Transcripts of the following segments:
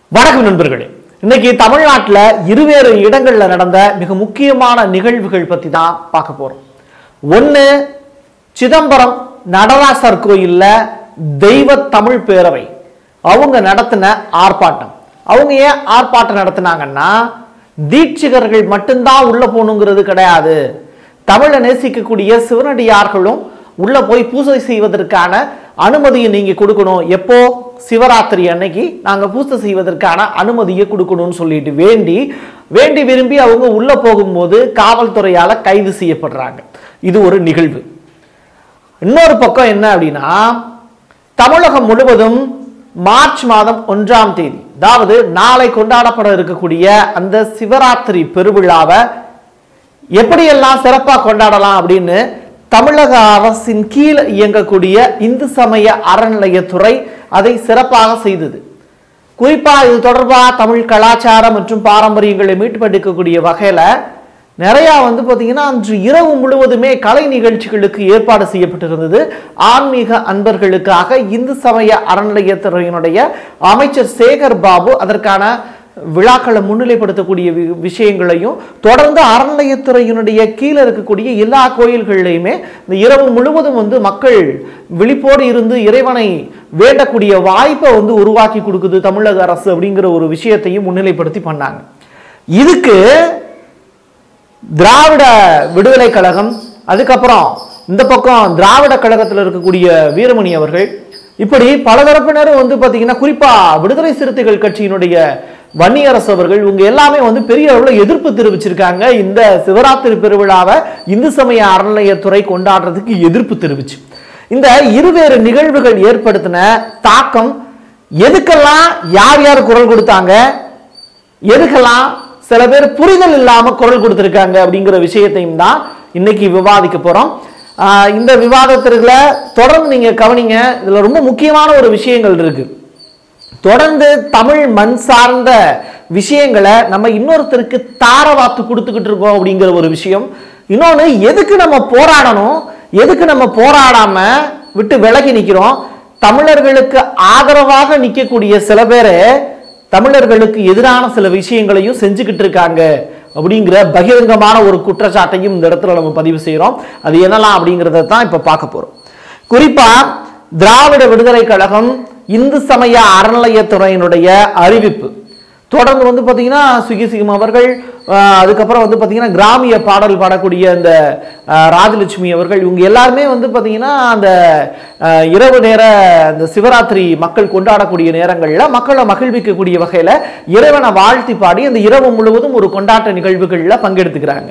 வணக்கம் நண்பர்களே இன்னைக்கு தமிழ்நாட்டில் இருவேறு இடங்கள்ல நடந்த மிக முக்கியமான நிகழ்வுகள் பத்தி தான் பார்க்க போறோம் ஒண்ணு சிதம்பரம் நடராசர் கோயில்ல தெய்வ தமிழ் பேரவை அவங்க நடத்தின ஆர்ப்பாட்டம் அவங்க ஏன் ஆர்ப்பாட்டம் நடத்தினாங்கன்னா தீட்சிகர்கள் மட்டும்தான் உள்ள போகணுங்கிறது கிடையாது தமிழை நேசிக்கக்கூடிய சிவனடியார்களும் உள்ள போய் பூஜை செய்வதற்கான அனுமதியை நீங்க கொடுக்கணும் எப்போ சிவராத்திரி அன்னைக்கு நாங்க பூஜை செய்வதற்கான அனுமதியை கொடுக்கணும்னு சொல்லிட்டு வேண்டி வேண்டி விரும்பி அவங்க உள்ள போகும்போது காவல்துறையால கைது செய்யப்படுறாங்க இது ஒரு நிகழ்வு இன்னொரு பக்கம் என்ன அப்படின்னா தமிழகம் முழுவதும் மார்ச் மாதம் ஒன்றாம் தேதி அதாவது நாளை கொண்டாடப்பட இருக்கக்கூடிய அந்த சிவராத்திரி பெருவிழாவை எப்படியெல்லாம் சிறப்பாக கொண்டாடலாம் அப்படின்னு தமிழக அரசின் கீழ் இயங்கக்கூடிய இந்து சமய அறநிலையத்துறை அதை சிறப்பாக செய்தது குறிப்பா இது தொடர்பாக தமிழ் கலாச்சாரம் மற்றும் பாரம்பரியங்களை மீட்டுப்படுத்தக்கூடிய வகையில நிறைய வந்து பார்த்தீங்கன்னா அன்று இரவு முழுவதுமே கலை நிகழ்ச்சிகளுக்கு ஏற்பாடு செய்யப்பட்டிருந்தது ஆன்மீக அன்பர்களுக்காக இந்து சமய அறநிலையத்துறையினுடைய அமைச்சர் சேகர் பாபு அதற்கான விழாக்களை முன்னிலைப்படுத்தக்கூடிய வி- விஷயங்களையும் தொடர்ந்து அறநிலையத்துறையினுடைய கீழே இருக்கக்கூடிய எல்லா கோயில்கள்லையுமே இந்த இரவு முழுவதும் வந்து மக்கள் விழிப்போடு இருந்து இறைவனை வேண்டக்கூடிய வாய்ப்பை வந்து உருவாக்கி கொடுக்குது தமிழக அரசு அப்படிங்கிற ஒரு விஷயத்தையும் முன்னிலைப்படுத்தி பண்ணாங்க இதுக்கு திராவிட விடுதலை கழகம் அதுக்கப்புறம் இந்த பக்கம் திராவிட கழகத்தில் இருக்கக்கூடிய வீரமணி அவர்கள் இப்படி பலதரப்பினரும் வந்து பார்த்தீங்கன்னா குறிப்பா விடுதலை சிறுத்தைகள் கட்சியினுடைய வன்னியரசு அவர்கள் இவங்க எல்லாமே வந்து பெரிய அளவில் எதிர்ப்பு தெரிவிச்சிருக்காங்க இந்த சிவராத்திரி பெருவிழாவை இந்து சமய அறநிலையத்துறை கொண்டாடுறதுக்கு எதிர்ப்பு தெரிவிச்சு இந்த இருவேறு நிகழ்வுகள் ஏற்படுத்தின தாக்கம் எதுக்கெல்லாம் யார் யார் குரல் கொடுத்தாங்க எதுக்கெல்லாம் சில பேர் புரிதல் இல்லாம குரல் கொடுத்திருக்காங்க அப்படிங்கிற விஷயத்தையும் தான் இன்னைக்கு விவாதிக்க போறோம் ஆஹ் இந்த விவாதத்திற்குல தொடர்ந்து நீங்க கவனிங்க இதுல ரொம்ப முக்கியமான ஒரு விஷயங்கள் இருக்கு தொடர்ந்து தமிழ் மண் சார்ந்த விஷயங்களை நம்ம இன்னொருத்தருக்கு தாரவாத்து கொடுத்துக்கிட்டு இருக்கோம் அப்படிங்கிற ஒரு விஷயம் இன்னொன்று எதுக்கு நம்ம போராடணும் எதுக்கு நம்ம போராடாம விட்டு விலகி நிக்கிறோம் தமிழர்களுக்கு ஆதரவாக நிற்கக்கூடிய சில பேர் தமிழர்களுக்கு எதிரான சில விஷயங்களையும் செஞ்சுக்கிட்டு இருக்காங்க அப்படிங்கிற பகிரங்கமான ஒரு குற்றச்சாட்டையும் இந்த இடத்துல நம்ம பதிவு செய்கிறோம் அது என்னலாம் அப்படிங்கிறத தான் இப்போ பார்க்க போறோம் குறிப்பா திராவிட விடுதலை கழகம் இந்து சமய அறநிலையத்துறையினுடைய அறிவிப்பு தொடர்ந்து வந்து பார்த்தீங்கன்னா சுகிசிகம் அவர்கள் ஆஹ், அதுக்கப்புறம் வந்து பார்த்தீங்கன்னா கிராமிய பாடல் பாடக்கூடிய அந்த ஆஹ், ராஜலட்சுமி அவர்கள் இவங்க எல்லாருமே வந்து பார்த்தீங்கன்னா அந்த ஆஹ், இரவு நேர அந்த சிவராத்திரி மக்கள் கொண்டாடக்கூடிய நேரங்களில் மக்களை மகிழ்விக்கக்கூடிய வகையில் இறைவனை வாழ்த்தி பாடி அந்த இரவு முழுவதும் ஒரு கொண்டாட்ட நிகழ்வுகளில் பங்கெடுத்துக்கிறாங்க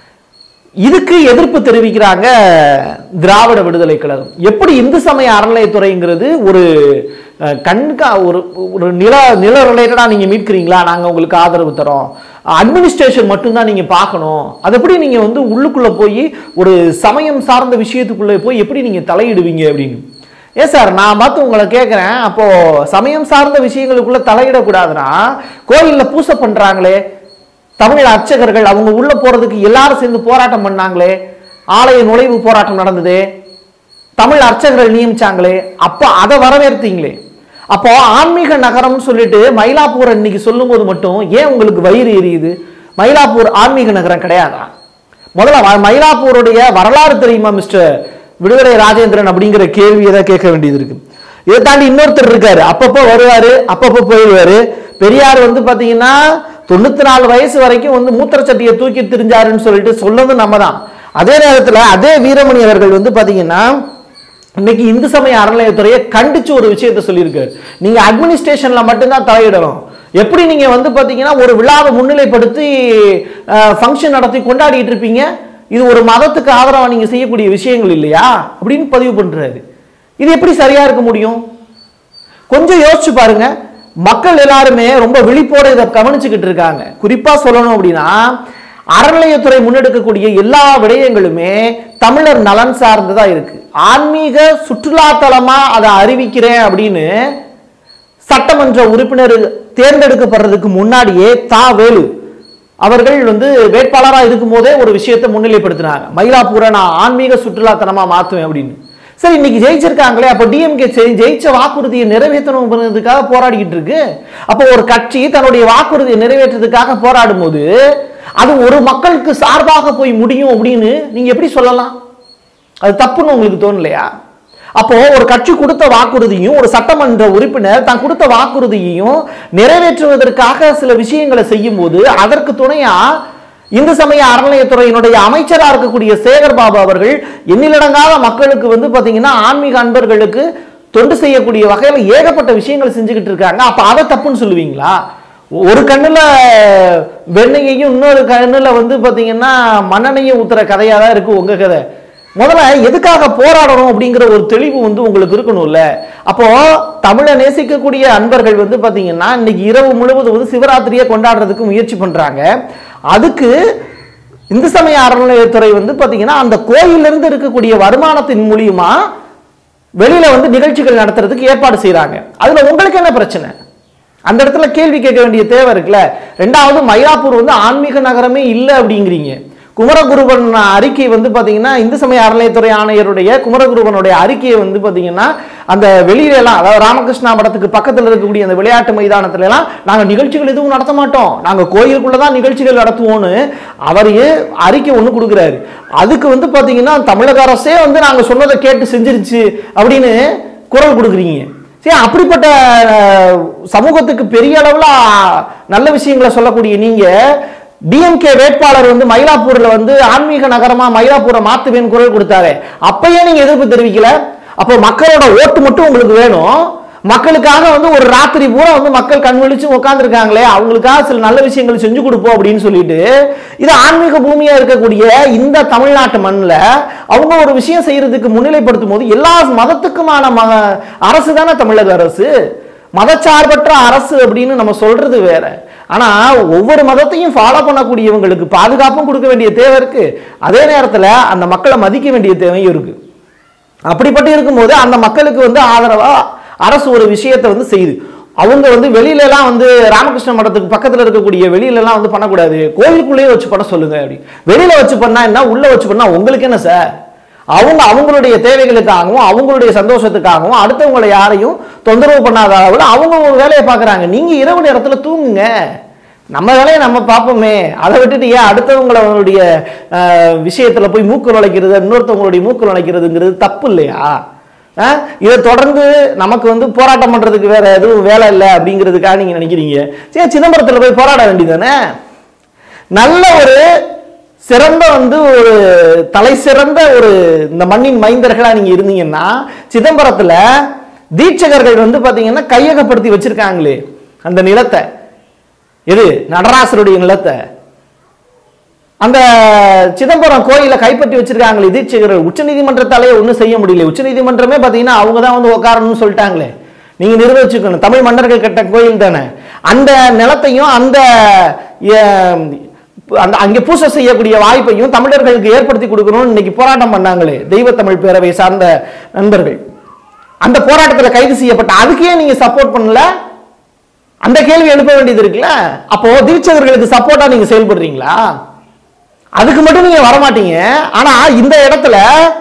இதுக்கு எதிர்ப்பு தெரிவிக்கிறாங்க திராவிட விடுதலை கழகம் எப்படி இந்து சமய அறநிலையத்துறைங்கிறது ஒரு அஹ், கண்கா ஒரு ஒரு நில நில ரிலேட்டடா நீங்க மீட்கிறீங்களா நாங்க உங்களுக்கு ஆதரவு தரோம் அட்மினிஸ்ட்ரேஷன் மட்டும்தான் நீங்க பார்க்கணும் அது எப்படி நீங்க வந்து உள்ளுக்குள்ள போய் ஒரு சமயம் சார்ந்த விஷயத்துக்குள்ள போய் எப்படி நீங்க தலையிடுவீங்க அப்படின்னு ஏன் சார் நான் பார்த்து உங்களை கேட்குறேன் அப்போ சமயம் சார்ந்த விஷயங்களுக்குள்ள தலையிடக்கூடாதுன்னா கோயில்ல பூசை பண்றாங்களே தமிழ் அர்ச்சகர்கள் அவங்க உள்ள போறதுக்கு எல்லாரும் சேர்ந்து போராட்டம் பண்ணாங்களே ஆலய நுழைவு போராட்டம் நடந்ததே தமிழ் அர்ச்சகர்கள் நியமிச்சாங்களே அப்போ அதை வரவேற்றீங்களே அப்போ ஆன்மீக நகரம்னு சொல்லிட்டு மயிலாப்பூர் இன்னைக்கு சொல்லும்போது மட்டும் ஏன் உங்களுக்கு வயிறு எரியுது மயிலாப்பூர் ஆன்மீக நகரம் கிடையாதா முதல்ல ம- மயிலாப்பூருடைய வரலாறு தெரியுமா மிஸ்டர் விடுதலை ராஜேந்திரன் அப்படிங்கிற கேள்வியை தான் கேட்க வேண்டியது இருக்கு இதை தாண்டி இன்னொருத்தர் இருக்காரு அப்பப்போ வருவாரு அப்பப்போ போயிடுவாரு பெரியார் வந்து பாத்தீங்கன்னா தொண்ணூத்தி நாலு வயசு வரைக்கும் வந்து மூத்திர சட்டியை தூக்கி திரிஞ்சாருன்னு சொல்லிட்டு சொல்லது நம்ம தான் அதே நேரத்துல அதே வீரமணி அவர்கள் வந்து பாத்தீங்கன்னா இன்னைக்கு இந்து சமய அறநிலையத்துறையை கண்டிச்சு ஒரு விஷயத்தை சொல்லியிருக்காரு நீங்க அட்மினிஸ்ட்ரேஷன்ல மட்டும்தான் தலையிடணும் எப்படி நீங்க வந்து பாத்தீங்கன்னா ஒரு விழாவை முன்னிலைப்படுத்தி ஃபங்க்ஷன் நடத்தி கொண்டாடிட்டு இருப்பீங்க இது ஒரு மதத்துக்கு ஆதரவா நீங்க செய்யக்கூடிய விஷயங்கள் இல்லையா அப்படின்னு பதிவு பண்றாரு இது எப்படி சரியா இருக்க முடியும் கொஞ்சம் யோசிச்சு பாருங்க மக்கள் எல்லாருமே ரொம்ப விழிப்போட இதை கவனிச்சுக்கிட்டு இருக்காங்க குறிப்பா சொல்லணும் அப்படின்னா அறநிலையத்துறை முன்னெடுக்கக்கூடிய எல்லா விடயங்களுமே தமிழர் நலன் சார்ந்ததா இருக்கு ஆன்மீக சுற்றுலாத்தலமா அதை அறிவிக்கிறேன் அப்படின்னு சட்டமன்ற உறுப்பினர் தேர்ந்தெடுக்கப்படுறதுக்கு முன்னாடியே தா வேலு அவர்கள் வந்து வேட்பாளராக இருக்கும் போதே ஒரு விஷயத்தை முன்னிலைப்படுத்தினாங்க மயிலாப்பூரை நான் ஆன்மீக சுற்றுலாத்தலமா மாத்துவேன் அப்படின்னு சரி இன்னைக்கு ஜெயிச்சிருக்காங்களே அப்ப டிஎம்கே ஜெயிச்ச வாக்குறுதியை நிறைவேற்றணுங்கிறதுக்காக போராடிக்கிட்டு இருக்கு அப்போ ஒரு கட்சி தன்னுடைய வாக்குறுதியை நிறைவேற்றதுக்காக போராடும் போது அது ஒரு மக்களுக்கு சார்பாக போய் முடியும் அப்படின்னு நீங்க எப்படி சொல்லலாம் அது தப்புன்னு உங்களுக்கு தோணலையா அப்போ ஒரு கட்சி கொடுத்த வாக்குறுதியும் ஒரு சட்டமன்ற உறுப்பினர் தான் கொடுத்த வாக்குறுதியையும் நிறைவேற்றுவதற்காக சில விஷயங்களை செய்யும் போது அதற்கு துணையா இந்து சமய அறநிலையத்துறையினுடைய அமைச்சரா இருக்கக்கூடிய சேகர் பாபு அவர்கள் எண்ணிலடங்காத மக்களுக்கு வந்து பாத்தீங்கன்னா ஆன்மீக அன்பர்களுக்கு தொண்டு செய்யக்கூடிய வகையில் ஏகப்பட்ட விஷயங்கள் செஞ்சுக்கிட்டு இருக்காங்க அப்ப அதை தப்புன்னு சொல்லுவீங்களா ஒரு கண்ணுல வெண்ணெயையும் இன்னொரு கண்ணுல வந்து பாத்தீங்கன்னா மண்ணெண்ணையும் ஊத்துற கதையா தான் இருக்கு உங்க கதை முதல்ல எதுக்காக போராடணும் அப்படிங்கிற ஒரு தெளிவு வந்து உங்களுக்கு இருக்கணும்ல அப்போ தமிழை நேசிக்கக்கூடிய அன்பர்கள் வந்து பாத்தீங்கன்னா இன்னைக்கு இரவு முழுவதும் வந்து சிவராத்திரியை கொண்டாடுறதுக்கு முயற்சி பண்றாங்க அதுக்கு இந்து சமய அறநிலையத்துறை வந்து பாத்தீங்கன்னா அந்த கோயிலிருந்து இருக்கக்கூடிய வருமானத்தின் மூலியமா வெளியில வந்து நிகழ்ச்சிகள் நடத்துறதுக்கு ஏற்பாடு செய்றாங்க அதுல உங்களுக்கு என்ன பிரச்சனை அந்த இடத்துல கேள்வி கேட்க வேண்டிய தேவை இருக்குல்ல ரெண்டாவது மயிலாப்பூர் வந்து ஆன்மீக நகரமே இல்லை அப்படிங்கிறீங்க குமரகுருவன் அறிக்கை வந்து பாத்தீங்கன்னா இந்து சமய அறநிலையத்துறை ஆணையருடைய குமரகுருவனுடைய அறிக்கையை வந்து பாத்தீங்கன்னா அந்த வெளியில எல்லாம் அதாவது ராமகிருஷ்ணா மடத்துக்கு பக்கத்துல இருக்கக்கூடிய அந்த விளையாட்டு மைதானத்துல எல்லாம் நாங்க நிகழ்ச்சிகள் எதுவும் நடத்த மாட்டோம் நாங்க கோயிலுக்குள்ளதான் நிகழ்ச்சிகள் நடத்துவோம்னு அவரையே அறிக்கை ஒண்ணு கொடுக்குறாரு அதுக்கு வந்து பாத்தீங்கன்னா தமிழக அரசே வந்து நாங்க சொன்னதை கேட்டு செஞ்சிருச்சு அப்படின்னு குரல் கொடுக்குறீங்க சரி அப்படிப்பட்ட அஹ், சமூகத்துக்கு பெரிய அளவுல அஹ், நல்ல விஷயங்களை சொல்லக்கூடிய நீங்க டிஎம்கே வேட்பாளர் வந்து மயிலாப்பூர்ல வந்து ஆன்மீக நகரமா மயிலாப்பூரை மாத்துவேன்னு குரல் கொடுத்தாரு அப்பயே நீங்க எதிர்ப்பு தெரிவிக்கல அப்போ மக்களோட ஓட்டு மட்டும் உங்களுக்கு வேணும் மக்களுக்காக வந்து ஒரு ராத்திரி பூரா வந்து மக்கள் கண் விழிச்சு உட்காந்துருக்காங்களே அவங்களுக்காக சில நல்ல விஷயங்கள் செஞ்சு கொடுப்போம் அப்படின்னு சொல்லிட்டு இது ஆன்மீக பூமியா இருக்கக்கூடிய இந்த தமிழ்நாட்டு மண்ணில் அவங்க ஒரு விஷயம் செய்யறதுக்கு முன்னிலைப்படுத்தும் போது எல்லா மதத்துக்குமான ம அரசு தானே தமிழக அரசு மதச்சார்பற்ற அரசு அப்படின்னு நம்ம சொல்றது வேற ஆனா ஒவ்வொரு மதத்தையும் ஃபாலோ பண்ணக்கூடியவங்களுக்கு பாதுகாப்பும் கொடுக்க வேண்டிய தேவை இருக்கு அதே நேரத்துல அந்த மக்களை மதிக்க வேண்டிய தேவையும் இருக்கு அப்படிப்பட்டு இருக்கும்போது அந்த மக்களுக்கு வந்து ஆதரவா அரசு ஒரு விஷயத்தை வந்து செய்யுது அவங்க வந்து வெளியில எல்லாம் வந்து ராமகிருஷ்ண மடத்துக்கு பக்கத்துல இருக்கக்கூடிய வெளியில எல்லாம் வந்து பண்ணக்கூடாது கோயிலுக்குள்ளேயே வச்சு பண்ண சொல்லுங்க அப்படி வெளியில வச்சு பண்ணா என்ன உள்ள வச்சு பண்ணா உங்களுக்கு என்ன சார் அவங்க அவங்களுடைய தேவைகளுக்காகவும் அவங்களுடைய சந்தோஷத்துக்காகவும் அடுத்தவங்களை யாரையும் தொந்தரவு பண்ணாத அளவில் அவங்க ஒரு வேலையை பார்க்குறாங்க நீங்க இரவு நேரத்துல தூங்குங்க நம்ம வேலையை நம்ம பார்ப்போமே அதை விட்டுட்டு ஏன் அடுத்தவங்களுடைய அஹ், விஷயத்துல போய் மூக்கு நுழைக்கிறது இன்னொருத்தவங்களுடைய மூக்கு நுழைக்கிறதுங்கிறது தப்பு இல்லையா அஹ், இதை தொடர்ந்து நமக்கு வந்து போராட்டம் பண்றதுக்கு வேற எதுவும் வேலை இல்லை அப்படிங்கிறதுக்காக நீங்க நினைக்கிறீங்க சரி சிதம்பரத்துல போய் போராட வேண்டியதானே நல்ல ஒரு சிறந்த வந்து ஒரு தலை சிறந்த ஒரு இந்த மண்ணின் மைந்தர்களா நீங்க இருந்தீங்கன்னா சிதம்பரத்துல தீட்சகர்கள் வந்து பாத்தீங்கன்னா கையகப்படுத்தி வச்சிருக்காங்களே அந்த நிலத்தை எது நடராசருடைய நிலத்தை அந்த சிதம்பரம் கோயிலை கைப்பற்றி வச்சிருக்காங்களே தீட்சகர்கள் உச்சநீதிமன்றத்தாலே ஒன்றும் செய்ய முடியல உச்சநீதிமன்றமே பார்த்தீங்கன்னா அவங்க தான் வந்து உட்காரணும்னு சொல்லிட்டாங்களே நீங்க நிர்வகிச்சுக்கணும் தமிழ் மன்னர்கள் கட்ட கோயில் தானே அந்த நிலத்தையும் அந்த எ- அந்த அங்கே பூசை செய்யக்கூடிய வாய்ப்பையும் தமிழர்களுக்கு ஏற்படுத்தி கொடுக்கணும்னு இன்னைக்கு போராட்டம் பண்ணாங்களே தெய்வ தமிழ் பேரவை சார்ந்த நண்பர்கள் அந்த போராட்டத்தில் கைது செய்யப்பட்ட அதுக்கே நீங்க சப்போர்ட் பண்ணல அந்த கேள்வி எழுப்ப வேண்டியது இருக்குல்ல அப்போ தீட்சகர்களுக்கு சப்போர்ட்டா நீங்க செயல்படுறீங்களா அதுக்கு மட்டும் நீங்க வரமாட்டீங்க ஆனா இந்த இடத்துல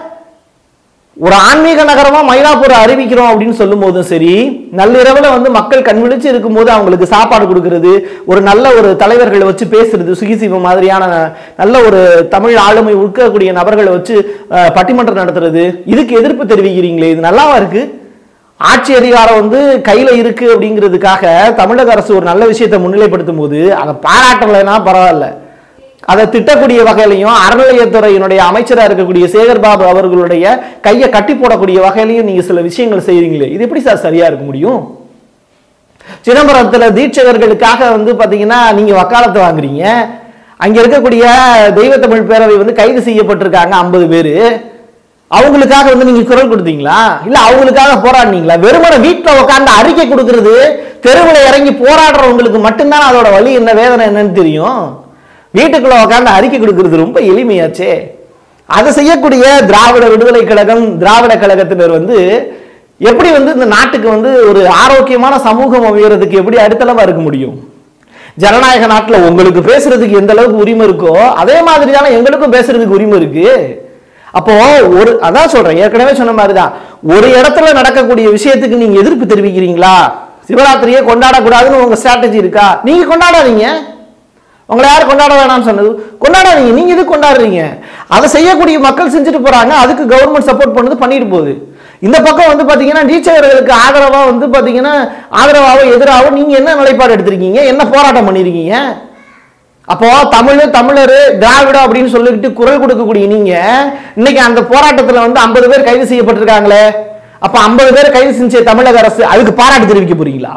ஒரு ஆன்மீக நகரமா மயிலாப்பூர் அறிவிக்கிறோம் அப்படின்னு சொல்லும் போதும் சரி நள்ளிரவுல வந்து மக்கள் கண் விழிச்சு இருக்கும்போது அவங்களுக்கு சாப்பாடு கொடுக்கிறது ஒரு நல்ல ஒரு தலைவர்களை வச்சு பேசுறது சுகிசிவம் மாதிரியான நல்ல ஒரு தமிழ் ஆளுமை உட்கக்கூடிய நபர்களை வச்சு அஹ், பட்டிமன்றம் நடத்துறது இதுக்கு எதிர்ப்பு தெரிவிக்கிறீங்களே இது நல்லாவா இருக்கு ஆட்சி அதிகாரம் வந்து கையில இருக்கு அப்படிங்கிறதுக்காக தமிழக அரசு ஒரு நல்ல விஷயத்தை முன்னிலைப்படுத்தும் போது அதை பாராட்டலைன்னா பரவாயில்ல அதை திட்டக்கூடிய வகையிலையும் அறநிலையத்துறையினுடைய அமைச்சரா இருக்கக்கூடிய சேகர் பாபு அவர்களுடைய கையை கட்டி போடக்கூடிய வகையிலையும் நீங்க சில விஷயங்கள் செய்றீங்களே இது எப்படி சார் சரியா இருக்க முடியும் சிதம்பரத்துல தீட்சகர்களுக்காக வந்து பாத்தீங்கன்னா நீங்க வக்காலத்து வாங்குறீங்க அங்க இருக்கக்கூடிய தெய்வ தமிழ் பேரவை வந்து கைது செய்யப்பட்டிருக்காங்க ஐம்பது பேரு அவங்களுக்காக வந்து நீங்க குரல் கொடுத்தீங்களா இல்ல அவங்களுக்காக போராடினீங்களா வெறுமனை வீட்டுல உட்கார்ந்து அறிக்கை கொடுக்கிறது தெருவில் இறங்கி போராடுறவங்களுக்கு மட்டும்தான் அதோட வழி என்ன வேதனை என்னன்னு தெரியும் வீட்டுக்குள்ள உட்கார்ந்து அறிக்கை கொடுக்கிறது ரொம்ப எளிமையாச்சே அதை செய்யக்கூடிய திராவிட விடுதலை கழகம் திராவிட கழகத்தினர் வந்து எப்படி வந்து இந்த நாட்டுக்கு வந்து ஒரு ஆரோக்கியமான சமூகம் அமையறதுக்கு எப்படி அடுத்தளவா இருக்க முடியும் ஜனநாயக நாட்டுல உங்களுக்கு பேசுறதுக்கு எந்த அளவுக்கு உரிமை இருக்கோ அதே மாதிரி தானே எங்களுக்கும் பேசுறதுக்கு உரிமை இருக்கு அப்போ ஒரு அதான் சொல்றேன் ஏற்கனவே சொன்ன மாதிரி தான் ஒரு இடத்துல நடக்கக்கூடிய விஷயத்துக்கு நீங்க எதிர்ப்பு தெரிவிக்கிறீங்களா சிவராத்திரியை கொண்டாடக்கூடாதுன்னு உங்க ஸ்ட்ராட்டஜி இருக்கா நீங்க கொண்டாடாதீங்க உங்களை யார் கொண்டாட வேணாம்னு சொன்னது கொண்டாடாதீங்க நீங்க எது கொண்டாடுறீங்க அதை செய்யக்கூடிய மக்கள் செஞ்சுட்டு போறாங்க அதுக்கு கவர்மெண்ட் சப்போர்ட் பண்ணுது பண்ணிட்டு போகுது இந்த பக்கம் வந்து பாத்தீங்கன்னா நீச்சகர்களுக்கு ஆதரவா வந்து பாத்தீங்கன்னா ஆதரவாவோ எதிராவோ நீங்க என்ன நிலைப்பாடு எடுத்திருக்கீங்க என்ன போராட்டம் பண்ணிருக்கீங்க அப்போ தமிழ் தமிழர் திராவிடம் அப்படின்னு சொல்லிட்டு குரல் கொடுக்கக்கூடிய நீங்க இன்னைக்கு அந்த போராட்டத்துல வந்து ஐம்பது பேர் கைது செய்யப்பட்டிருக்காங்களே அப்ப ஐம்பது பேர் கைது செஞ்ச தமிழக அரசு அதுக்கு பாராட்டு தெரிவிக்க போறீங்களா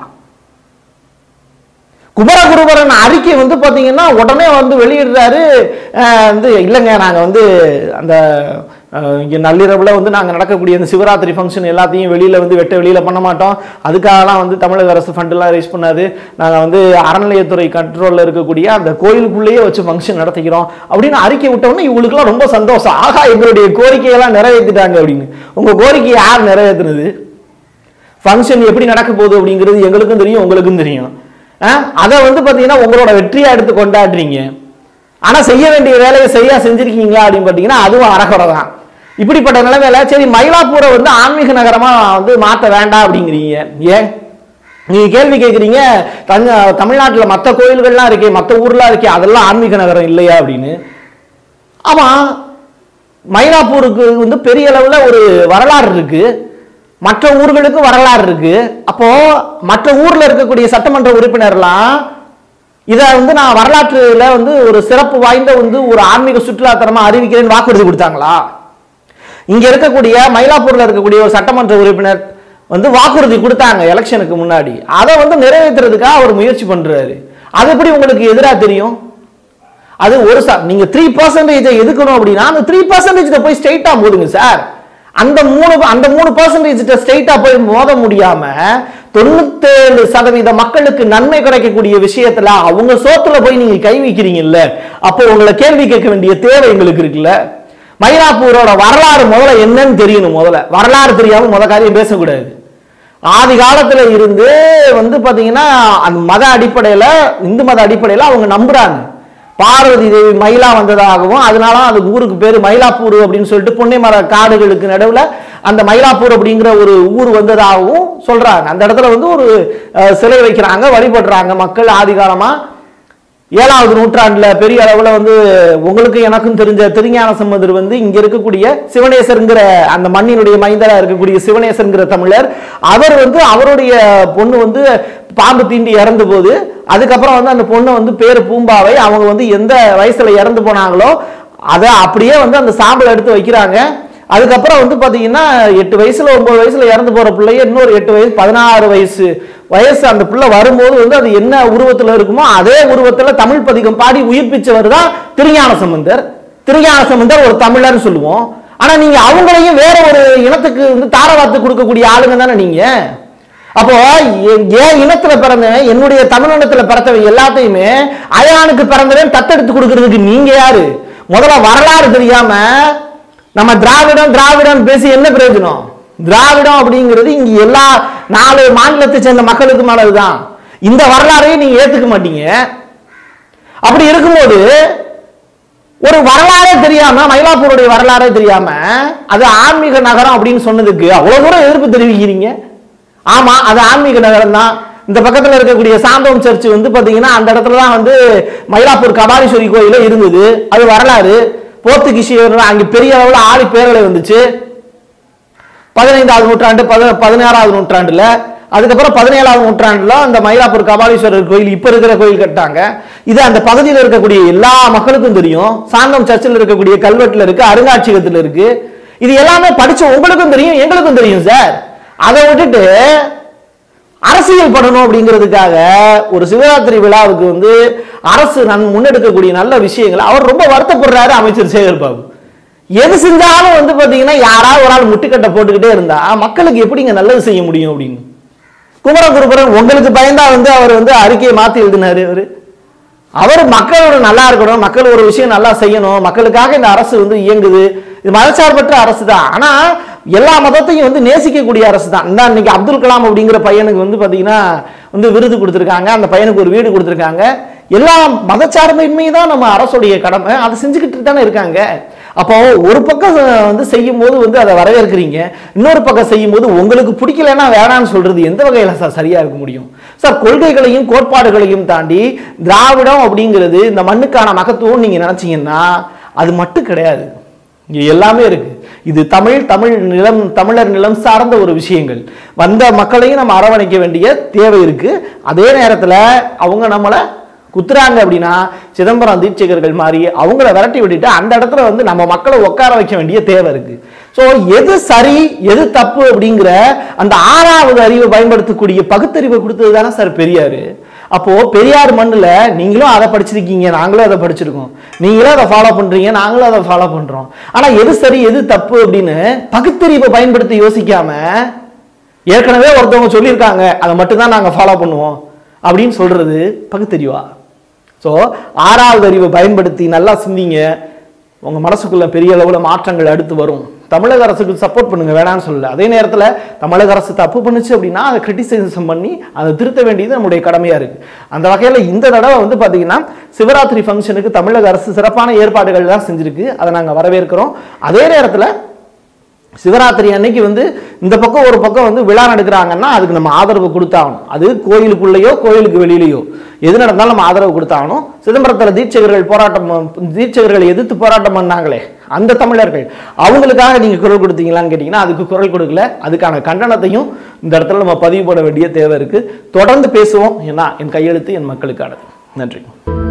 குமரகுருபரன் அறிக்கை வந்து பாத்தீங்கன்னா உடனே வந்து வெளியிடுறாரு அஹ், வந்து இல்லைங்க நாங்க வந்து அந்த அஹ், இங்க நள்ளிரவுல வந்து நாங்க நடக்கக்கூடிய இந்த சிவராத்திரி ஃபங்க்ஷன் எல்லாத்தையும் வெளியில வந்து வெட்ட வெளியில பண்ண மாட்டோம் அதுக்காகலாம் வந்து தமிழக அரசு ஃபண்ட் எல்லாம் ரைஸ் பண்ணாது நாங்க வந்து அறநிலையத்துறை கண்ட்ரோல்ல இருக்கக்கூடிய அந்த கோயிலுக்குள்ளேயே வச்சு ஃபங்க்ஷன் நடத்திக்கிறோம் அப்படின்னு அறிக்கை விட்டோன்னே இவங்களுக்குலாம் ரொம்ப சந்தோஷம் ஆகா எங்களுடைய கோரிக்கையெல்லாம் நிறைவேற்றிட்டாங்க அப்படின்னு உங்க கோரிக்கையை யார் நிறைவேற்றுனது ஃபங்க்ஷன் எப்படி நடக்க போகுது அப்படிங்கிறது எங்களுக்கும் தெரியும் உங்களுக்கும் தெரியும் அஹ், அதை வந்து பார்த்தீங்கன்னா உங்களோட வெற்றியா எடுத்து கொண்டாடுறீங்க ஆனா செய்ய வேண்டிய வேலையை சரியா செஞ்சிருக்கீங்களா அப்படின்னு பார்த்தீங்கன்னா அதுவும் அறகுறை தான் இப்படிப்பட்ட நிலைமையில சரி மயிலாப்பூரை வந்து ஆன்மீக நகரமா வந்து மாற்ற வேண்டாம் அப்படிங்கிறீங்க ஏன் நீங்க கேள்வி கேட்குறீங்க தங்க தமிழ்நாட்டுல மற்ற கோயில்கள்லாம் இருக்கே மற்ற ஊர்லாம் இருக்கே அதெல்லாம் ஆன்மீக நகரம் இல்லையா அப்படின்னு ஆமா மயிலாப்பூருக்கு வந்து பெரிய அளவுல ஒரு வரலாறு இருக்கு மற்ற ஊர்களுக்கு வரலாறு இருக்கு அப்போ மற்ற ஊர்ல இருக்கக்கூடிய சட்டமன்ற உறுப்பினர்லாம் இதை வந்து நான் வரலாற்றுல வந்து ஒரு சிறப்பு வாய்ந்த வந்து ஒரு ஆன்மீக சுற்றுலாத்தலமா அறிவிக்கிறேன்னு வாக்குறுதி கொடுத்தாங்களா இங்க இருக்கக்கூடிய மயிலாப்பூர்ல இருக்கக்கூடிய ஒரு சட்டமன்ற உறுப்பினர் வந்து வாக்குறுதி கொடுத்தாங்க எலெக்ஷனுக்கு முன்னாடி அதை வந்து நிறைவேற்றுறதுக்காக அவர் முயற்சி பண்றாரு அது எப்படி உங்களுக்கு எதிராக தெரியும் அது ஒரு சார் நீங்க த்ரீ பர்சன்டேஜை எதுக்கணும் அப்படின்னா அந்த த்ரீ பர்சன்டேஜ் போய் ஸ்ட்ரைட்டா போடுங்க சார் அந்த மூணு அந்த மூணு பர்சன்டேஜ் ஸ்ட்ரைட்டா போய் மோத முடியாம தொண்ணூத்தேழு சதவீத மக்களுக்கு நன்மை கிடைக்கக்கூடிய விஷயத்துல அவங்க சோத்துல போய் நீங்க கை வைக்கிறீங்கல்ல அப்போ உங்களை கேள்வி கேட்க வேண்டிய தேவை எங்களுக்கு இருக்குல்ல மயிலாப்பூரோட வரலாறு முதல்ல என்னன்னு தெரியணும் முதல்ல வரலாறு தெரியாம முத காரியம் பேசக்கூடாது ஆதி காலத்துல இருந்து வந்து பாத்தீங்கன்னா அந்த மத அடிப்படையில இந்து மத அடிப்படையில அவங்க நம்புறாங்க பார்வதி தேவி மயிலா வந்ததாகவும் அதனால அந்த ஊருக்கு பேரு மயிலாப்பூர் அப்படின்னு சொல்லிட்டு புன்னை மர காடுகளுக்கு நடுவுல அந்த மயிலாப்பூர் அப்படிங்கிற ஒரு ஊர் வந்ததாகவும் சொல்றாங்க அந்த இடத்துல வந்து ஒரு அஹ், சிலை வைக்கிறாங்க வழிபடுறாங்க மக்கள் ஆதி காலமா ஏழாவது நூற்றாண்டுல பெரிய அளவுல வந்து உங்களுக்கு எனக்கும் தெரிஞ்ச திருஞான சம்பந்தர் வந்து இங்க இருக்கக்கூடிய சிவனேசருங்கிற அந்த மண்ணினுடைய மைந்தரா இருக்கக்கூடிய சிவனேசருங்கிற தமிழர் அவர் வந்து அவருடைய பொண்ணு வந்து பாம்பு தீண்டி இறந்து போது அதுக்கப்புறம் வந்து அந்த பொண்ணு வந்து பேரு பூம்பாவை அவங்க வந்து எந்த வயசுல இறந்து போனாங்களோ அதை அப்படியே வந்து அந்த சாம்பல் எடுத்து வைக்கிறாங்க அதுக்கப்புறம் வந்து பாத்தீங்கன்னா எட்டு வயசுல ஒன்பது வயசுல இறந்து போற பிள்ளைய இன்னொரு எட்டு வயசு பதினாறு வயசு வயசு அந்த பிள்ளை வரும்போது வந்து அது என்ன உருவத்துல இருக்குமோ அதே உருவத்துல தமிழ் பதிகம் பாடி உயிர்ப்பிச்சவர் தான் திருஞான சம்பந்தர் திருஞான சம்பந்தர் ஒரு தமிழர்னு சொல்லுவோம் ஆனா நீங்க அவங்களையும் வேற ஒரு இனத்துக்கு வந்து தாரவாத்து கொடுக்கக்கூடிய ஆளுங்க தானே நீங்க அப்போ எ- என் இனத்துல பிறந்தவன் என்னுடைய தமிழ் இனத்துல பிறந்தவன் எல்லாத்தையுமே அயானுக்கு பிறந்தவன் தத்தெடுத்து கொடுக்கறதுக்கு நீங்க யாரு முதல்ல வரலாறு தெரியாம நம்ம திராவிடம் திராவிடம் பேசி என்ன பிரயோஜனம் திராவிடம் அப்படிங்கிறது இங்க எல்லா நாலு மாநிலத்தை சேர்ந்த மக்களுக்கு மேலதுதான் இந்த வரலாறையும் நீங்க ஏத்துக்க மாட்டீங்க அப்படி இருக்கும்போது ஒரு வரலாறே தெரியாம மயிலாப்பூருடைய வரலாறே தெரியாம அது ஆன்மீக நகரம் அப்படின்னு சொன்னதுக்கு அவ்வளவு தூரம் எதிர்ப்பு தெரிவிக்கிறீங்க ஆமா அது ஆன்மீக நகரம் தான் இந்த பக்கத்துல இருக்கக்கூடிய சாந்தோம் சர்ச் வந்து பாத்தீங்கன்னா அந்த இடத்துல தான் வந்து மயிலாப்பூர் கபாலீஸ்வரி கோயில இருந்தது அது வரலாறு போர்த்துகீசியர் அங்க பெரிய அளவுல ஆளி பேரலை வந்துச்சு பதினைந்தாவது நூற்றாண்டு பத பதினாறாவது நூற்றாண்டுல அதுக்கப்புறம் பதினேழாவது நூற்றாண்டுல அந்த மயிலாப்பூர் கபாலீஸ்வரர் கோயில் இப்ப இருக்கிற கோயில் கட்டாங்க இது அந்த பகுதியில் இருக்கக்கூடிய எல்லா மக்களுக்கும் தெரியும் சாந்தம் சர்ச்சில் இருக்கக்கூடிய கல்வெட்டுல இருக்கு அருங்காட்சியகத்துல இருக்கு இது எல்லாமே படிச்ச உங்களுக்கும் தெரியும் எங்களுக்கும் தெரியும் சார் அதை விட்டுட்டு அரசியல் பண்ணணும் அப்படிங்கிறதுக்காக ஒரு சிவராத்திரி விழாவுக்கு வந்து அரசு நன் முன்னெடுக்கக்கூடிய நல்ல விஷயங்களை அவர் ரொம்ப வருத்தப்படுறாரு அமைச்சர் சேகர் பாபு எது செஞ்சாலும் வந்து பாத்தீங்கன்னா யாராவது ஒரு ஆள் முட்டுக்கட்டை போட்டுக்கிட்டே இருந்தா மக்களுக்கு எப்படிங்க நல்லது செய்ய முடியும் அப்படின்னு குமரகுருபரன் உங்களுக்கு பயந்தா வந்து அவர் வந்து அறிக்கையை மாத்தி எழுதினாரு அவரு அவர் மக்களோட நல்லா இருக்கணும் மக்கள் ஒரு விஷயம் நல்லா செய்யணும் மக்களுக்காக இந்த அரசு வந்து இயங்குது இது மதச்சார்பற்ற அரசு தான் ஆனா எல்லா மதத்தையும் வந்து நேசிக்கக்கூடிய அரசு தான் இந்த இன்னைக்கு அப்துல் கலாம் அப்படிங்கிற பையனுக்கு வந்து பாத்தீங்கன்னா வந்து விருது கொடுத்துருக்காங்க அந்த பையனுக்கு ஒரு வீடு கொடுத்துருக்காங்க எல்லா மதச்சார்பின்மை தான் நம்ம அரசுடைய கடமை அதை செஞ்சுக்கிட்டு தானே இருக்காங்க அப்போ ஒரு பக்கம் வந்து செய்யும் போது வந்து அதை வரவேற்கிறீங்க இன்னொரு பக்கம் செய்யும் போது உங்களுக்கு பிடிக்கலன்னா வேணாம்னு சொல்றது எந்த வகையில சார் சரியா இருக்க முடியும் சார் கொள்கைகளையும் கோட்பாடுகளையும் தாண்டி திராவிடம் அப்படிங்கிறது இந்த மண்ணுக்கான மகத்துவம் நீங்க நினைச்சீங்கன்னா அது மட்டும் கிடையாது இங்க எல்லாமே இருக்கு இது தமிழ் தமிழ் நிலம் தமிழர் நிலம் சார்ந்த ஒரு விஷயங்கள் வந்த மக்களையும் நம்ம அரவணைக்க வேண்டிய தேவை இருக்கு அதே நேரத்துல அவங்க நம்மளை குத்துறாங்க அப்படின்னா சிதம்பரம் தீட்சிகர்கள் மாதிரி அவங்கள விரட்டி விட்டுட்டு அந்த இடத்துல வந்து நம்ம மக்களை உட்கார வைக்க வேண்டிய தேவை இருக்கு ஸோ எது சரி எது தப்பு அப்படிங்கிற அந்த ஆறாவது அறிவை பயன்படுத்தக்கூடிய பகுத்தறிவை கொடுத்தது தானே சார் பெரியாரு அப்போ பெரியார் மண்ணுல நீங்களும் அதை படிச்சிருக்கீங்க நாங்களும் அதை படிச்சிருக்கோம் நீங்களும் அதை ஃபாலோ பண்றீங்க நாங்களும் அதை ஃபாலோ பண்றோம் ஆனா எது சரி எது தப்பு அப்படின்னு பகுத்தறிவை பயன்படுத்தி யோசிக்காம ஏற்கனவே ஒருத்தவங்க சொல்லியிருக்காங்க அதை மட்டும்தான் நாங்க ஃபாலோ பண்ணுவோம் அப்படின்னு சொல்றது பகுத்தறிவா ஸோ ஆறாவது அறிவை பயன்படுத்தி நல்லா சிந்திங்க உங்க மனசுக்குள்ள பெரிய அளவுல மாற்றங்கள் அடுத்து வரும் தமிழக அரசுக்கு சப்போர்ட் பண்ணுங்க வேணாம்னு சொல்லல அதே நேரத்துல தமிழக அரசு தப்பு பண்ணுச்சு அப்படின்னா அதை கிரிட்டிசைசம் பண்ணி அதை திருத்த வேண்டியது நம்முடைய கடமையா இருக்கு அந்த வகையில இந்த தடவை வந்து பாத்தீங்கன்னா சிவராத்திரி ஃபங்க்ஷனுக்கு தமிழக அரசு சிறப்பான ஏற்பாடுகள் தான் செஞ்சிருக்கு அதை நாங்க வரவேற்கிறோம் அதே நேரத்துல சிவராத்திரி அன்னைக்கு வந்து இந்த பக்கம் ஒரு பக்கம் வந்து விழா நடக்கிறாங்கன்னா அதுக்கு நம்ம ஆதரவு கொடுத்தாகணும் அது கோயிலுக்குள்ளேயோ கோயிலுக்கு வெளியிலையோ எது நடந்தாலும் நம்ம ஆதரவு கொடுத்தாகணும் சிதம்பரத்தில் தீட்சகர்கள் போராட்டம் தீட்சகர்களை எதிர்த்து போராட்டம் பண்ணாங்களே அந்த தமிழர்கள் அவங்களுக்காக நீங்க குரல் கொடுத்தீங்களான்னு கேட்டீங்கன்னா அதுக்கு குரல் கொடுக்கல அதுக்கான கண்டனத்தையும் இந்த இடத்துல நம்ம பதிவு போட வேண்டிய தேவை இருக்கு தொடர்ந்து பேசுவோம் ஏன்னா என் கையெழுத்து என் மக்களுக்கானது நன்றி